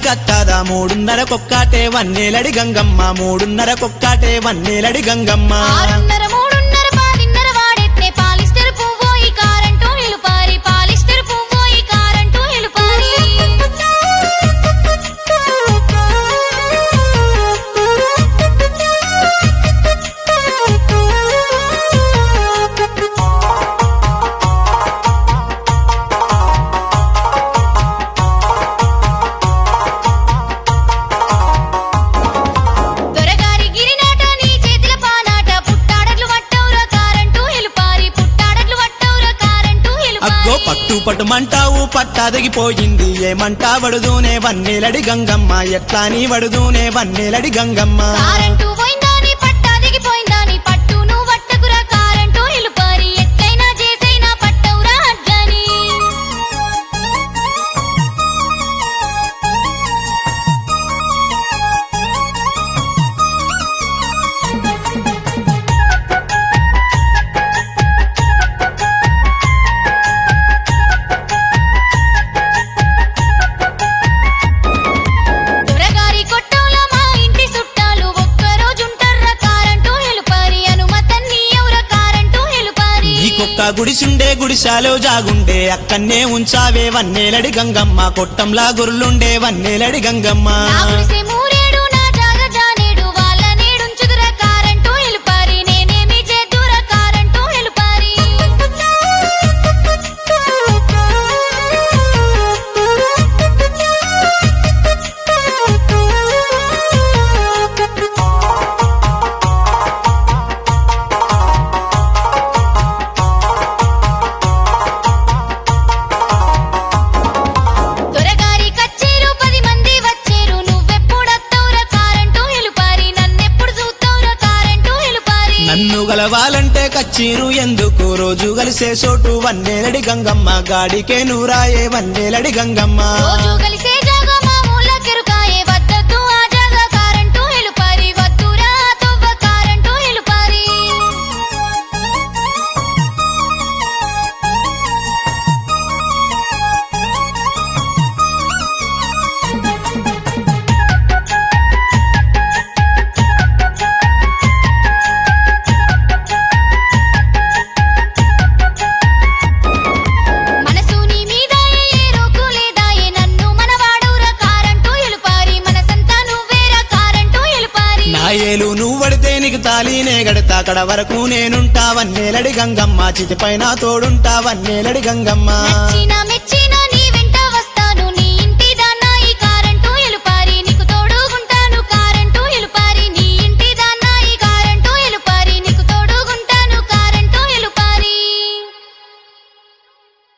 కత్తాదా మూడున్నర కొక్కాటే వన్నేలడి గంగమ్మ మూడున్నర కొక్కాటే వన్నేలడి గంగమ్మ ఆరున్నర మూడున్నర పాదిన్నర వాడెత్తే పాలిస్టర్ పువ్వోయి కారంటూ నిలుపారి పాలిస్టర్ పువ్వోయి కారంటూ నిలుపారి దొరగారి గిరినాట నీ చేతిల పానాట పుట్టాడట్లు వట్టవుర కారంటూ నిలుపారి పుట్టాడట్లు వట్టవుర కారంటూ అగ్గో నిలుపారి పట్టు పట్టుమంటావు పట్టాదగిపోయింది ఏమంటా వడుదూనే వన్నేలడి గంగమ్మ ఎట్లా నీ వడుదూనే వన్నేలడి గంగమ్మ కారంటూ పోయిందాని పట్టా దిగిపోయిందాని పట్టు నువ్వు వట్టకురా కారంటూ నిలుపారి ఎట్లయినా చేసైనా పట్టవురా అడ్లని దొరగారి కొట్టంలో మా ఇంటి చుట్టాలు ఒక్కరోజుంటర్ర కారంటూ నిలుపారి అనుమతన్ని ఎవర కారంటూ నిలుపారి నీకొక్క గుడిసుండే గుడిశాలో జాగుండే అక్కన్నే ఉంచావే వన్నేలడి గంగమ్మ కొట్టంలా గురులుండే వన్నేలడి గంగమ్మ నా గుడిసె మూరేడు నా జాగ జానేడు వాళ్ళ నేడుంచుదురా కారంటూ నిలుపారి నేనేమి చేద్దురా కారంటూ నిలుపారి దొరగారి కచ్చేరు పది మంది వచ్చేరు నువ్వెప్పుడత్తవురా కారంటూ నిలుపారి నన్నెప్పుడు చూస్తావురా కారంటూ నిలుపారి నన్ను గలవాలంటే కచ్చీరు ఎందుకు రోజు కలిసే చోటు వన్నేలడి గంగమ్మ గాడికే నూరాయే వన్నేలడి గంగమ్మ రోజు కలిసే జాగ మామూల కెరుకాయే వద్దద్దు ఆ జాగ కారంటూ నిలుపారి వద్దురా తొవ్వ కారంటూ నిలుపారి మనసు నీ మీదాయే ఏ రోకు లేదాయే నన్ను మనవాడవురా కారంటూ ఎలుపారి మనసంతా నువ్వేరా కారంటూ ఎలుపారి నా ఏలు నువ్వు పడితే నీకు తాళీనే గడతా అక్కడ వరకు నేనుంటా వన్నేలడి గంగమ్మ చితిపైన తోడుంటా వన్నేలడి గంగమ్మ నచ్చిన మెచ్చిన